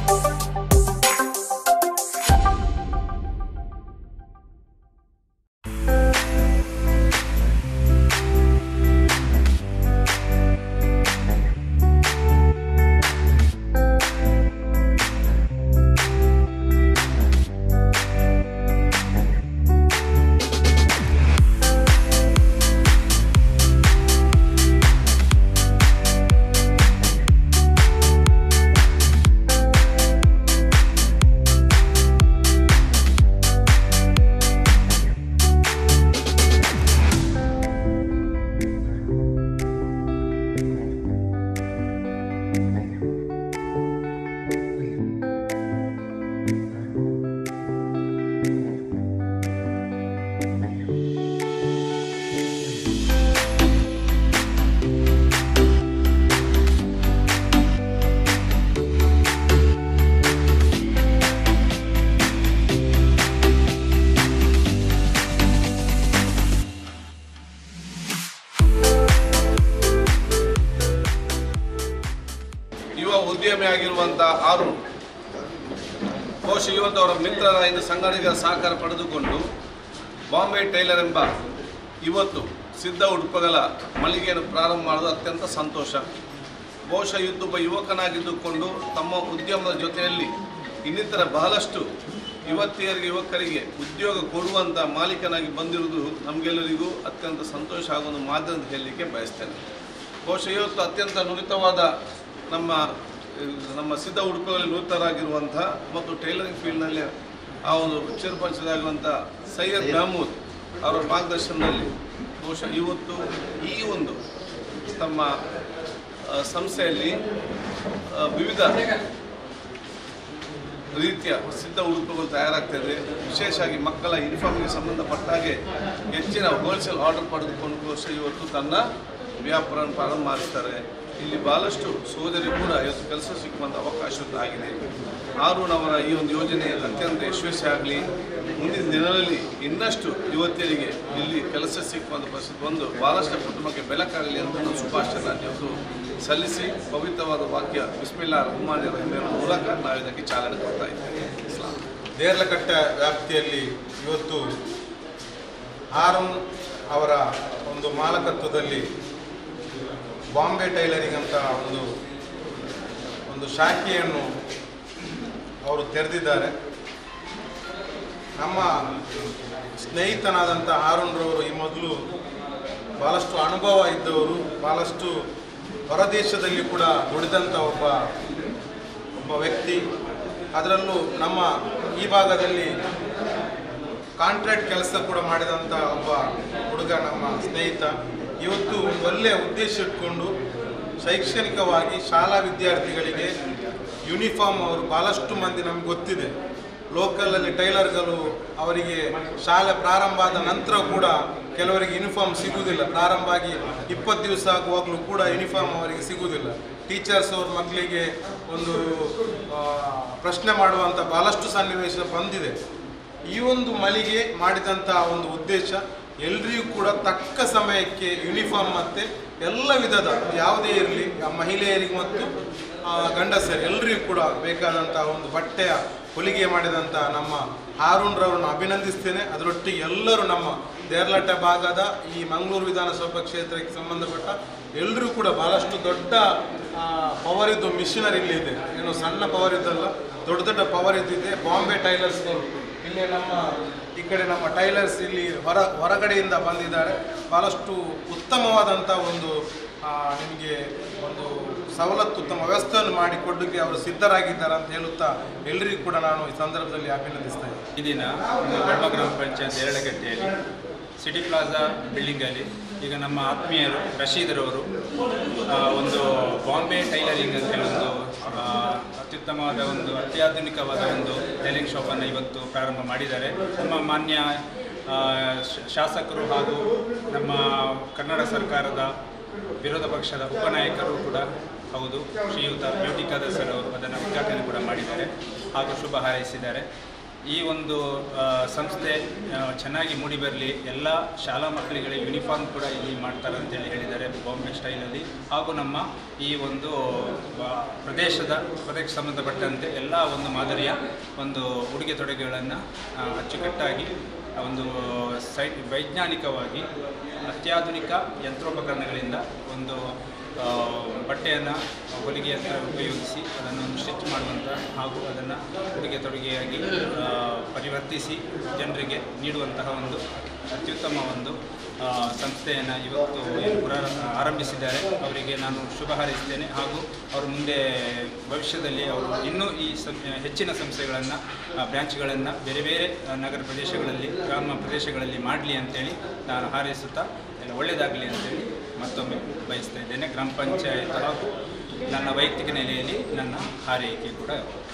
ಯುವ ಉದ್ಯಮಿ ಆಗಿರುವಂಥ ಆರು ಬಹುಶಃ ಇವತ್ತು ಅವರ ಮಿತ್ರರ ಇಂದು ಸಂಘಟನೆಗಳ ಸಹಕಾರ ಪಡೆದುಕೊಂಡು ಬಾಂಬೆ ಟೈಲರ್ ಎಂಬ ಇವತ್ತು ಸಿದ್ಧ ಉಡುಪುಗಳ ಮಳಿಗೆಯನ್ನು ಪ್ರಾರಂಭ ಮಾಡೋದು ಅತ್ಯಂತ ಸಂತೋಷ ಬಹುಶಃ ಇವತ್ತೊಬ್ಬ ಯುವಕನಾಗಿದ್ದುಕೊಂಡು ತಮ್ಮ ಉದ್ಯಮದ ಜೊತೆಯಲ್ಲಿ ಇನ್ನಿತರ ಬಹಳಷ್ಟು ಯುವತಿಯರಿಗೆ ಯುವಕರಿಗೆ ಉದ್ಯೋಗ ಕೊಡುವಂಥ ಮಾಲೀಕನಾಗಿ ಬಂದಿರುವುದು ನಮಗೆಲ್ಲರಿಗೂ ಅತ್ಯಂತ ಸಂತೋಷ ಆಗೋ ಒಂದು ಮಾಧ್ಯಮದ ಹೇಳಲಿಕ್ಕೆ ಬಯಸ್ತೇನೆ ಬಹುಶಃ ಇವತ್ತು ಅತ್ಯಂತ ನುರಿತವಾದ ನಮ್ಮ ಅಹ್, ನಮ್ಮ ಸಿದ್ಧ ಉಡುಪುಗಳಲ್ಲಿ ನುರಿತರಾಗಿರುವಂಥ ಮತ್ತು ಟೈಲರಿಂಗ್ ಫೀಲ್ಡ್ನಲ್ಲಿ ಆ ಒಂದು ಚಿರಪರಿಚಿತರಾಗಿರುವಂಥ ಸೈಯದ್ ಮೆಹಮೂದ್ ಅವರ ಮಾರ್ಗದರ್ಶನದಲ್ಲಿ ಬಹುಶಃ ಇವತ್ತು ಈ ಒಂದು ತಮ್ಮ ಆ, ಸಂಸ್ಥೆಯಲ್ಲಿ ಆ, ವಿವಿಧ ರೀತಿಯ ಸಿದ್ಧ ಉಡುಪುಗಳು ತಯಾರಾಗ್ತದೆ ವಿಶೇಷವಾಗಿ ಮಕ್ಕಳ ಯೂನಿಫಾರ್ಮ್ಗೆ ಸಂಬಂಧಪಟ್ಟ ಹಾಗೆ ಹೆಚ್ಚಿನ ಹೋಲ್ಸೇಲ್ ಆರ್ಡರ್ ಪಡೆದುಕೊಂಡು ಬಹುಶಃ ಇವತ್ತು ತನ್ನ ವ್ಯಾಪಾರ ಪ್ರಾರಂಭ ಮಾಡಿಸ್ತಾರೆ ಇಲ್ಲಿ ಬಹಳಷ್ಟು ಸೋದರಿ ಕೂಡ ಇವತ್ತು ಕೆಲಸ ಸಿಕ್ಕುವಂಥ ಅವಕಾಶ ಆಗಿದೆ ಆರುಣ್ ಅವರ ಈ ಒಂದು ಯೋಜನೆ ಅತ್ಯಂತ ಯಶಸ್ವಿ ಆಗಲಿ ಮುಂದಿನ ದಿನಗಳಲ್ಲಿ ಇನ್ನಷ್ಟು ಯುವತಿಯರಿಗೆ ಇಲ್ಲಿ ಕೆಲಸ ಸಿಕ್ಕುವಂಥ ಪರಿಸ್ಥಿತಿ ಬಂದು ಬಹಳಷ್ಟು ಕುಟುಂಬಕ್ಕೆ ಬೆಳಕಾಗಲಿ ಅಂತ ನಾನು ಶುಭಾಶಯ ಇವತ್ತು ಸಲ್ಲಿಸಿ ಪವಿತ್ರವಾದ ವಾಕ್ಯ ಬಿಸ್ಮಿಲ್ಲಾ ರಹಮಾನ್ ರಹೀಮ್ ಮೂಲಕ ನಾವು ಇದಕ್ಕೆ ಚಾಲನೆ ಕೊಡ್ತಾ ಇದ್ದೇವೆ ಇಸ್ಲಾಂ ದೇರ್ಲಕಟ್ಟ ವ್ಯಾಪ್ತಿಯಲ್ಲಿ ಇವತ್ತು ಆರುಣ್ ಅವರ ಒಂದು ಮಾಲಕತ್ವದಲ್ಲಿ ಬಾಂಬೆ ಟೈಲರಿಂಗ್ ಅಂತ ಒಂದು ಒಂದು ಶಾಖೆಯನ್ನು ಅವರು ತೆರೆದಿದ್ದಾರೆ ನಮ್ಮ ಸ್ನೇಹಿತನಾದಂಥ ಆರುಣ್ರವರು ಈ ಮೊದಲು ಭಾಳಷ್ಟು ಅನುಭವ ಇದ್ದವರು ಭಾಳಷ್ಟು ಹೊರದೇಶದಲ್ಲಿ ಕೂಡ ದುಡಿದಂಥ ಒಬ್ಬ ಒಬ್ಬ ವ್ಯಕ್ತಿ ಅದರಲ್ಲೂ ನಮ್ಮ ಈ ಭಾಗದಲ್ಲಿ ಕಾಂಟ್ರಾಕ್ಟ್ ಕೆಲಸ ಕೂಡ ಮಾಡಿದಂಥ ಒಬ್ಬ ಹುಡುಗ ನಮ್ಮ ಸ್ನೇಹಿತ ಇವತ್ತು ಒಂದು ಒಳ್ಳೆಯ ಉದ್ದೇಶ ಇಟ್ಕೊಂಡು ಶೈಕ್ಷಣಿಕವಾಗಿ ಶಾಲಾ ವಿದ್ಯಾರ್ಥಿಗಳಿಗೆ ಯೂನಿಫಾರ್ಮ್ ಅವರು ಭಾಳಷ್ಟು ಮಂದಿ ನಮ್ಗೆ ಗೊತ್ತಿದೆ ಲೋಕಲಲ್ಲಿ ಟೈಲರ್ಗಳು ಅವರಿಗೆ ಶಾಲೆ ಪ್ರಾರಂಭ ಆದ ನಂತರ ಕೂಡ ಕೆಲವರಿಗೆ ಯೂನಿಫಾರ್ಮ್ ಸಿಗುವುದಿಲ್ಲ ಪ್ರಾರಂಭ ಆಗಿ ಇಪ್ಪತ್ತು ದಿವಸ ಆಗುವಾಗಲೂ ಕೂಡ ಯೂನಿಫಾರ್ಮ್ ಅವರಿಗೆ ಸಿಗುವುದಿಲ್ಲ ಟೀಚರ್ಸ್ ಅವ್ರ ಮಕ್ಕಳಿಗೆ ಒಂದು ಆ, ಪ್ರಶ್ನೆ ಮಾಡುವಂಥ ಭಾಳಷ್ಟು ಸನ್ನಿವೇಶ ಬಂದಿದೆ ಈ ಒಂದು ಮಳಿಗೆ ಮಾಡಿದಂಥ ಒಂದು ಉದ್ದೇಶ ಎಲ್ರಿಗೂ ಕೂಡ ತಕ್ಕ ಸಮಯಕ್ಕೆ ಯೂನಿಫಾರ್ಮ್ ಮತ್ತು ಎಲ್ಲ ವಿಧದ ಯಾವುದೇ ಇರಲಿ ಮಹಿಳೆಯರಿಗೆ ಮತ್ತು ಆ, ಗಂಡಸರು ಎಲ್ರಿಗೂ ಕೂಡ ಬೇಕಾದಂಥ ಒಂದು ಬಟ್ಟೆಯ ಹೊಲಿಗೆ ಮಾಡಿದಂಥ ನಮ್ಮ ಆರುಣ್ರವ್ರನ್ನ ಅಭಿನಂದಿಸ್ತೇನೆ ಅದರೊಟ್ಟಿಗೆ ಎಲ್ಲರೂ ನಮ್ಮ ದೇರ್ಲಟ್ಟ ಭಾಗದ ಈ ಮಂಗಳೂರು ವಿಧಾನಸಭಾ ಕ್ಷೇತ್ರಕ್ಕೆ ಸಂಬಂಧಪಟ್ಟ ಎಲ್ಲರೂ ಕೂಡ ಬಹಳಷ್ಟು ದೊಡ್ಡ ಪವರ್ ಇದ್ದು ಮಿಷನರಿ ಇಲ್ಲಿ ಇದೆ ಏನು ಸಣ್ಣ ಪವರ್ ಇದ್ದಲ್ಲ ದೊಡ್ಡ ದೊಡ್ಡ ಪವರ್ ಇದ್ದಿದೆ ಬಾಂಬೆ ಟೈಲರ್ಸ್ಗಳು ಇಲ್ಲಿ ನಮ್ಮ ಈ ಕಡೆ ನಮ್ಮ ಟೈಲರ್ಸ್ ಇಲ್ಲಿ ಹೊರ ಹೊರಗಡೆಯಿಂದ ಬಂದಿದ್ದಾರೆ ಭಾಳಷ್ಟು ಉತ್ತಮವಾದಂಥ ಒಂದು ಆ, ನಿಮಗೆ ಒಂದು ಸವಲತ್ತು ಉತ್ತಮ ವ್ಯವಸ್ಥೆಯನ್ನು ಮಾಡಿಕೊಡಲಿಕ್ಕೆ ಅವರು ಸಿದ್ಧರಾಗಿದ್ದಾರೆ ಅಂತ ಹೇಳುತ್ತಾ ಎಲ್ಲರಿಗೂ ಕೂಡ ನಾನು ಈ ಸಂದರ್ಭದಲ್ಲಿ ಅಭಿನಂದಿಸ್ತಾ ಇದ್ದೀನಿ ಈ ದಿನ ನಮ್ಮ ಕಡಮ ಗ್ರಾಮ ಪಂಚಾಯತ್ ಎರಡಗಟ್ಟೆಯಲ್ಲಿ ಸಿಟಿ ಪ್ಲಾಜಾ ಬಿಲ್ಡಿಂಗಲ್ಲಿ ಈಗ ನಮ್ಮ ಆತ್ಮೀಯರು ರಶೀದ್ರವರು ಆ, ಒಂದು ಬಾಂಬೆ ಟೈಲರಿಂಗ್ ಅಂತ ಹೇಳಿ ಒಂದು ಆ, ಅತ್ಯುತ್ತಮವಾದ ಒಂದು ಅತ್ಯಾಧುನಿಕವಾದ ಒಂದು ಟೈಲರಿಂಗ್ ಶಾಪನ್ನು ಇವತ್ತು ಪ್ರಾರಂಭ ಮಾಡಿದ್ದಾರೆ ನಮ್ಮ ಮಾನ್ಯ ಆ, ಶ- ಶಾಸಕರು ಹಾಗೂ ನಮ್ಮ ಕನ್ನಡ ಸರ್ಕಾರದ ವಿರೋಧ ಪಕ್ಷದ ಉಪನಾಯಕರು ಕೂಡ ಹೌದು ಶ್ರೀಯುತ ಬ್ಯೂಟಿ ಖಾದರ್ ಸರ್ ಅವರು ಅದನ್ನು ಉದ್ಘಾಟನೆ ಕೂಡ ಮಾಡಿದ್ದಾರೆ ಹಾಗೂ ಶುಭ ಹಾರೈಸಿದ್ದಾರೆ ಈ ಒಂದು ಆ, ಸಂಸ್ಥೆ ಆ, ಚೆನ್ನಾಗಿ ಮೂಡಿ ಬರಲಿ ಎಲ್ಲ ಶಾಲಾ ಮಕ್ಕಳಿಗೆ ಯೂನಿಫಾರ್ಮ್ ಕೂಡ ಇಲ್ಲಿ ಮಾಡ್ತಾರೆ ಅಂತೇಳಿ ಹೇಳಿದ್ದಾರೆ ಬಾಂಬೆ ಸ್ಟೈಲಲ್ಲಿ ಹಾಗೂ ನಮ್ಮ ಈ ಒಂದು ಆ, ಪ್ರದೇಶದ ಪ್ರದೇಶಕ್ಕೆ ಸಂಬಂಧಪಟ್ಟಂತೆ ಎಲ್ಲ ಒಂದು ಮಾದರಿಯ ಒಂದು ಉಡುಗೆ ತೊಡುಗೆಗಳನ್ನು ಅಚ್ಚುಕಟ್ಟಾಗಿ ಒಂದು ಸೈ ವೈಜ್ಞಾನಿಕವಾಗಿ ಅತ್ಯಾಧುನಿಕ ಯಂತ್ರೋಪಕರಣಗಳಿಂದ ಒಂದು ಆ, ಬಟ್ಟೆಯನ್ನು ಹೊಲಿಗೆ ಯಂತ್ರ ಉಪಯೋಗಿಸಿ ಅದನ್ನು ಒಂದು ಸ್ಟಿಚ್ ಮಾಡುವಂಥ ಹಾಗೂ ಅದನ್ನು ಉಡುಗೆ ತೊಡುಗೆಯಾಗಿ ಆ, ಪರಿವರ್ತಿಸಿ ಜನರಿಗೆ ನೀಡುವಂತಹ ಒಂದು ಅತ್ಯುತ್ತಮ ಒಂದು ಆ, ಸಂಸ್ಥೆಯನ್ನು ಇವತ್ತು ಏನು ಪುನರ್ ಆರಂಭಿಸಿದ್ದಾರೆ ಅವರಿಗೆ ನಾನು ಶುಭ ಹಾರೈಸ್ತೇನೆ ಹಾಗೂ ಅವರು ಮುಂದೆ ಭವಿಷ್ಯದಲ್ಲಿ ಅವರು ಇನ್ನೂ ಈ ಸಂ ಹೆಚ್ಚಿನ ಸಂಸ್ಥೆಗಳನ್ನು ಬ್ರ್ಯಾಂಚ್ಗಳನ್ನು ಬೇರೆ ಬೇರೆ ಆ, ನಗರ ಪ್ರದೇಶಗಳಲ್ಲಿ ಗ್ರಾಮ ಪ್ರದೇಶಗಳಲ್ಲಿ ಮಾಡಲಿ ಅಂತೇಳಿ ನಾನು ಹಾರೈಸುತ್ತಾ ಎಲ್ಲ ಒಳ್ಳೆಯದಾಗಲಿ ಅಂತೇಳಿ ಮತ್ತೊಮ್ಮೆ ಬಯಸ್ತಾ ಇದ್ದೇನೆ ಗ್ರಾಮ ಪಂಚಾಯತ್ ಹಾಗೂ ನನ್ನ ವೈಯಕ್ತಿಕ ನೆಲೆಯಲ್ಲಿ ನನ್ನ ಹಾರೈಕೆ ಕೂಡ